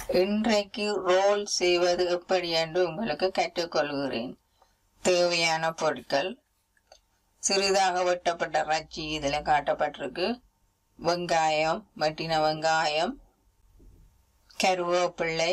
இன்றைக்கு ரோல் செய்வது எப்படி என்று உங்களுக்கு கற்றுக்கொள்கிறேன் தேவையான பொருட்கள் சிறிதாக வெட்டப்பட்ட ரச்சி இதில் காட்டப்பட்டிருக்கு வெங்காயம் வெட்டின வெங்காயம் கருவேப்பிள்ளை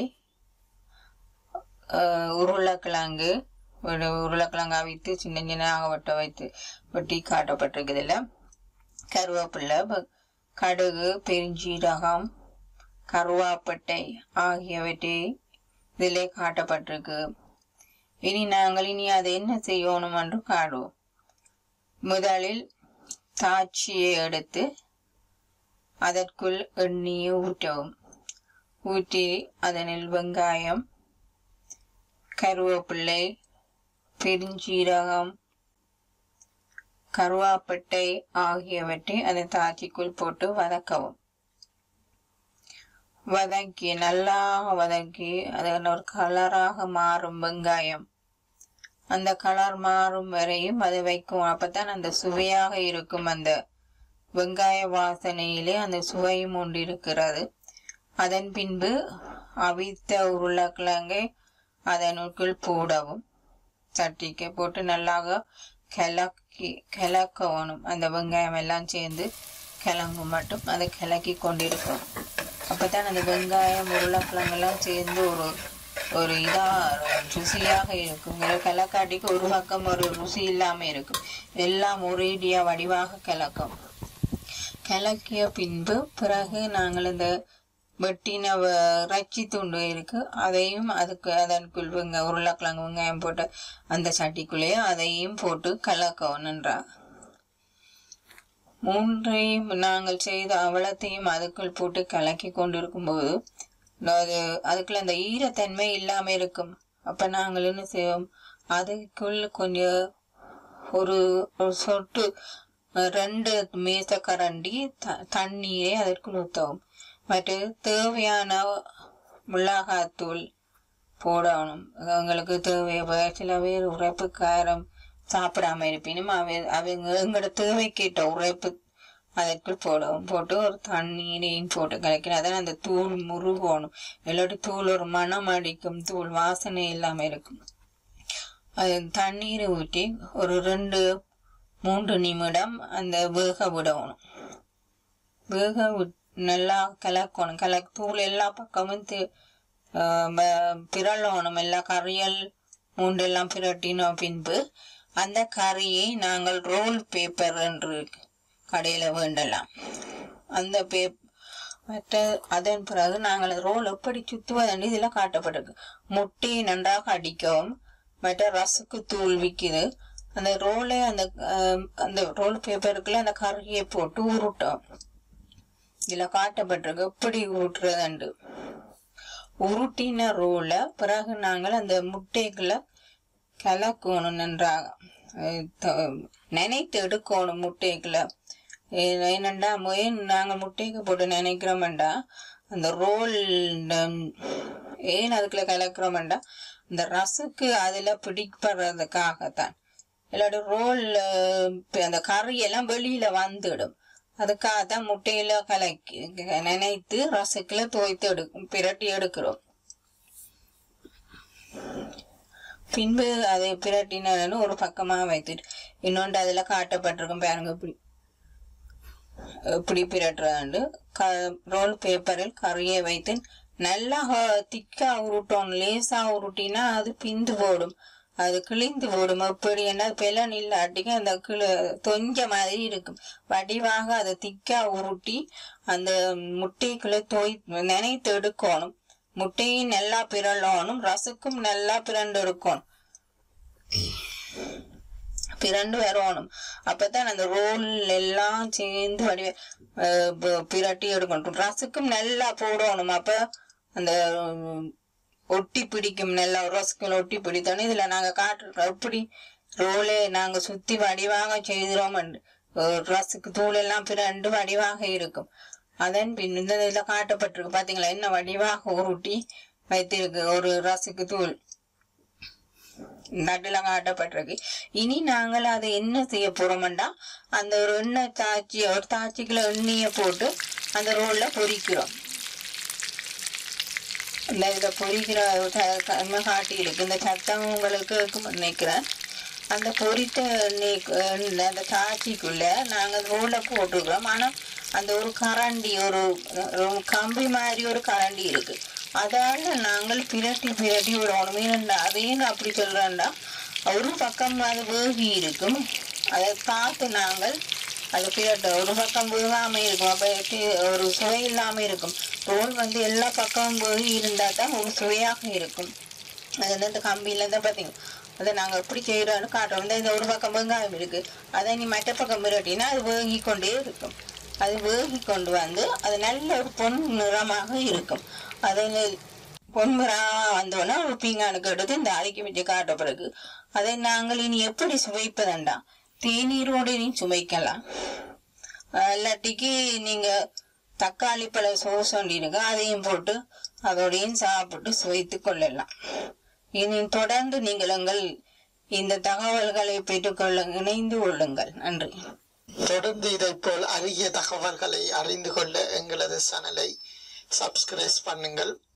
அஹ், உருளைக்கிழங்கு ஒரு உருளைக்கிழங்கு அவித்து சின்ன சின்னதாக வெட்ட வைத்து வெட்டி காட்டப்பட்டிருக்கு இதில் கருவேப்பிள்ளை வ- கடுகு பெருஞ்சீரகம் கருவாப்பட்டை ஆகியவற்றை இதிலே காட்டப்பட்டிருக்கு இனி நாங்கள் இனி அதை என்ன செய்யணும் என்று காடுவோம் முதலில் தாட்சியை எடுத்து அதற்குள் எண்ணெயை ஊற்றவும் ஊற்றி அதனில் வெங்காயம் கருவேப்பிள்ளை பெருஞ்சீரகம் கருவாப்பட்டை ஆகியவற்றை அந்த தாச்சிக்குள் போட்டு வதக்கவும் வதக்கி நல்லா வதக்கி அது ஒரு கலராக மாறும் வெங்காயம் அந்த கலர் மாறும் வரையும் அதை வைக்கும் அப்பதான் அந்த சுவையாக இருக்கும் அந்த வெங்காய வாசனையிலே அந்த சுவையும் உண்டு இருக்கிறது அதன் பின்பு அவித்த உருளைக்கிழங்கை அதனுக்குள் போடவும் சட்டிக்கு போட்டு நல்லாக கிளக்கி கிளக்கணும் அந்த வெங்காயம் எல்லாம் சேர்ந்து கிளங்கும் மட்டும் அதை கிளக்கி கொண்டிருக்கும் அப்பதான் அந்த வெங்காயம் உருளைக்கிழங்கெல்லாம் சேர்ந்து ஒரு ஒரு இதா ருசியாக இருக்கும் கிளக்காட்டிக்கு ஒரு பக்கம் ஒரு ருசி இல்லாம இருக்கும் எல்லாம் ஒரேடியா வடிவாக கிளக்கும் கிளக்கிய பின்பு பிறகு நாங்கள் இந்த வெட்டின வ- இறைச்சி துண்டு இருக்கு அதையும் அதுக்கு அதற்குள் வெங்க உருளைக்கிழங்கு வெங்காயம் போட்டு அந்த சட்டிக்குள்ளேயே அதையும் போட்டு கலக்கணுன்றா மூன்றையும் நாங்கள் செய்த அவலத்தையும் அதுக்குள் போட்டு கலக்கி கொண்டிருக்கும் போது அது அதுக்குள்ள அந்த ஈரத்தன்மை இல்லாம இருக்கும் அப்ப நாங்கள் என்ன செய்வோம் அதுக்குள் கொஞ்சம் ஒரு ஒரு சொட்டு அஹ், ரெண்டு மேசக்கரண்டி த தண்ணீரை அதற்குள் ஊற்றவும் மற்ற தேவையான மிளகாத்தூள் போடணும் அவங்களுக்கு தேவை சில பேர் உரைப்பு காரம் சாப்பிடாம இருப்பினும் அவ அவங்க எங்களோட தேவைக்கேற்ற உரைப்பு அதற்குள் போடவும் போட்டு ஒரு தண்ணீரையும் போட்டு கலக்கணும் அதான் அந்த தூள் முருகணும் இல்லாட்டி தூள் ஒரு மணம் அடிக்கும் தூள் வாசனை இல்லாம இருக்கும் அது தண்ணீரை ஊற்றி ஒரு ரெண்டு மூன்று நிமிடம் அந்த வேக விடணும் வேக விட் நல்லா கலக்கணும் கல தூள் எல்லா பக்கமும் தி- ஆஹ் ப- பிரளணும் எல்லா கறியல் மூண்டெல்லாம் பிரட்டின பின்பு அந்த கறியை நாங்கள் ரோல் பேப்பர் என்று கடையில வேண்டலாம் அந்த பேப் மற்ற அதன் பிறகு நாங்கள் ரோல் எப்படி சுத்துவதென்று இதில் காட்டப்பட்டிருக்கு முட்டையை நன்றாக அடிக்கவும் மற்ற ரசுக்கு தூள் விற்கிது அந்த ரோலை அந்த ஆஹ், அந்த ரோல் பேப்பருக்குள்ள அந்த கறியை போட்டு உருட்டும் இதுல காட்டப்பட்டிருக்கு எப்படி உருட்டுறதுண்டு உருட்டின ரோலை பிறகு நாங்கள் அந்த முட்டைக்குள்ள கலக்கணும் நன்றாக அஹ் த- நினைத்து எடுக்கணும் முட்டைக்குள்ள ஏ- ஏனண்டா ஏன் நாங்கள் முட்டைக்கு போட்டு நினைக்கிறோம்டா அந்த ரோல் ஏன் அதுக்குள்ள கலக்கிறோம்டா இந்த ரசுக்கு அதுல பிடிப்படுறதுக்காகத்தான் இல்லாட்டி ரோல் அந்த கறி எல்லாம் வெளியில வந்துடும் அதுக்காகத்தான் முட்டையில கலக்கி நினைத்து ரசக்குல துவைத்து எடு பிரட்டி எடுக்கிறோம் பின்பு அதை பிரட்டினு ஒரு பக்கமா வைத்துட்டு இன்னொன்று அதுல காட்டப்பட்டிருக்கும் பாருங்க இப்படி இப்படி பிரட்டுறாண்டு க ரோல் பேப்பரில் கறியை வைத்து நல்லா ஹ- திக்கா உருட்டணும் லேசா உருட்டினா அது பிந்து போடும் அது கிழிந்து போடும் எப்படி என்ன பெலன் இல்லாட்டிக்கு அந்த கிளு தொஞ்ச மாதிரி இருக்கும் வடிவாக அதை திக்கா உருட்டி அந்த முட்டைக்குள்ள தோய் நினைத்து எடுக்கணும் முட்டையும் நல்லா பிறழணும் ரசுக்கும் நல்லா பிறண்டு இருக்கணும் பிரண்டு வரணும் அப்பதான் அந்த ரோல் எல்லாம் சேர்ந்து வடிவ அஹ் ப- பிரட்டி எடுக்கணும் ரசுக்கும் நல்லா போடணும் அப்ப அந்த உம், ஒட்டி பிடிக்கும் நல்லா ரசுக்குள்ள ஒட்டி பிடித்தோன்னு இதுல நாங்க காட்டுறோம் எப்படி ரோலே நாங்க சுத்தி வடிவாக செய்கிறோம் ரசுக்கு தூள் எல்லாம் பிரண்டு வடிவாக இருக்கும் அதன் பின் இந்த இதுல காட்டப்பட்டிருக்கு பாத்தீங்களா என்ன வடிவாக உருட்டி வைத்திருக்கு ஒரு ரசுக்கு தூள் நடுல காட்டப்பட்டிருக்கு இனி நாங்கள் அதை என்ன செய்ய போறோம்டா அந்த ஒரு எண்ணெய் தாச்சி ஒரு தாச்சிக்குள்ள எண்ணெயை போட்டு அந்த ரோல்ல பொரிக்கிறோம் இந்த இதில் பொரிக்கிற த- தன்மை காட்டி இருக்கு இந்த சத்தம் உங்களுக்கு இருக்கும்னு நினைக்கிறேன் அந்த பொரித்த எண்ணெய் எண்ணெய் அந்த காய்ச்சிக்குள்ள நாங்கள் ரோலில் போட்டுக்கிறோம் ஆனால் அந்த ஒரு கரண்டி ஒரு ஒரு கம்பி மாதிரி ஒரு கரண்டி இருக்கு அதால நாங்கள் பிரட்டி பிரட்டி விடணும் ஏன்னா அதையும் அப்படி சொல்கிறேன்டா ஒரு பக்கம் அது வேகி இருக்கும் அதை பார்த்து நாங்கள் அது பிரட்ட ஒரு பக்கம் வேகாமல் இருக்கும் அப்போ ஒரு சுவை இல்லாமல் இருக்கும் ரோல் வந்து எல்லா பக்கமும் வேகி இருந்தால் தான் ஒரு சுவையாக இருக்கும் அது வந்து இந்த கம்பியில தான் பார்த்தீங்க அதை நாங்கள் எப்படி செய்கிறோன்னு காட்டுறோம் இந்த இந்த ஒரு பக்கம் வெங்காயம் இருக்கு அதை நீ மற்ற பக்கம் மிரட்டினா அது வேகி கொண்டே இருக்கும் அது வேகி கொண்டு வந்து அது நல்ல ஒரு பொன் நிறமாக இருக்கும் அதை நெ- பொன்முறாக வந்தோடனே ஒரு பீங்கானுக்கு எடுத்து இந்த அரைக்கி வச்சு காட்ட பிறகு அதை நாங்கள் இனி எப்படி சுவைப்பதண்டா தேநீரோடு நீ சுவைக்கலாம் அஹ் இல்லாட்டிக்கு நீங்க தக்காளி பழ சோஸ் ஒண்டிருங்க அதையும் போட்டு அதோடையும் சாப்பிட்டு சுவைத்து கொள்ளலாம் இனி தொடர்ந்து நீங்கள் எங்கள் இந்த தகவல்களை பெற்றுக்கொள்ள இணைந்து கொள்ளுங்கள் நன்றி தொடர்ந்து இதைப் போல் அரிய தகவல்களை அறிந்து கொள்ள எங்களது சேனலை சப்ஸ்கிரைப் பண்ணுங்கள்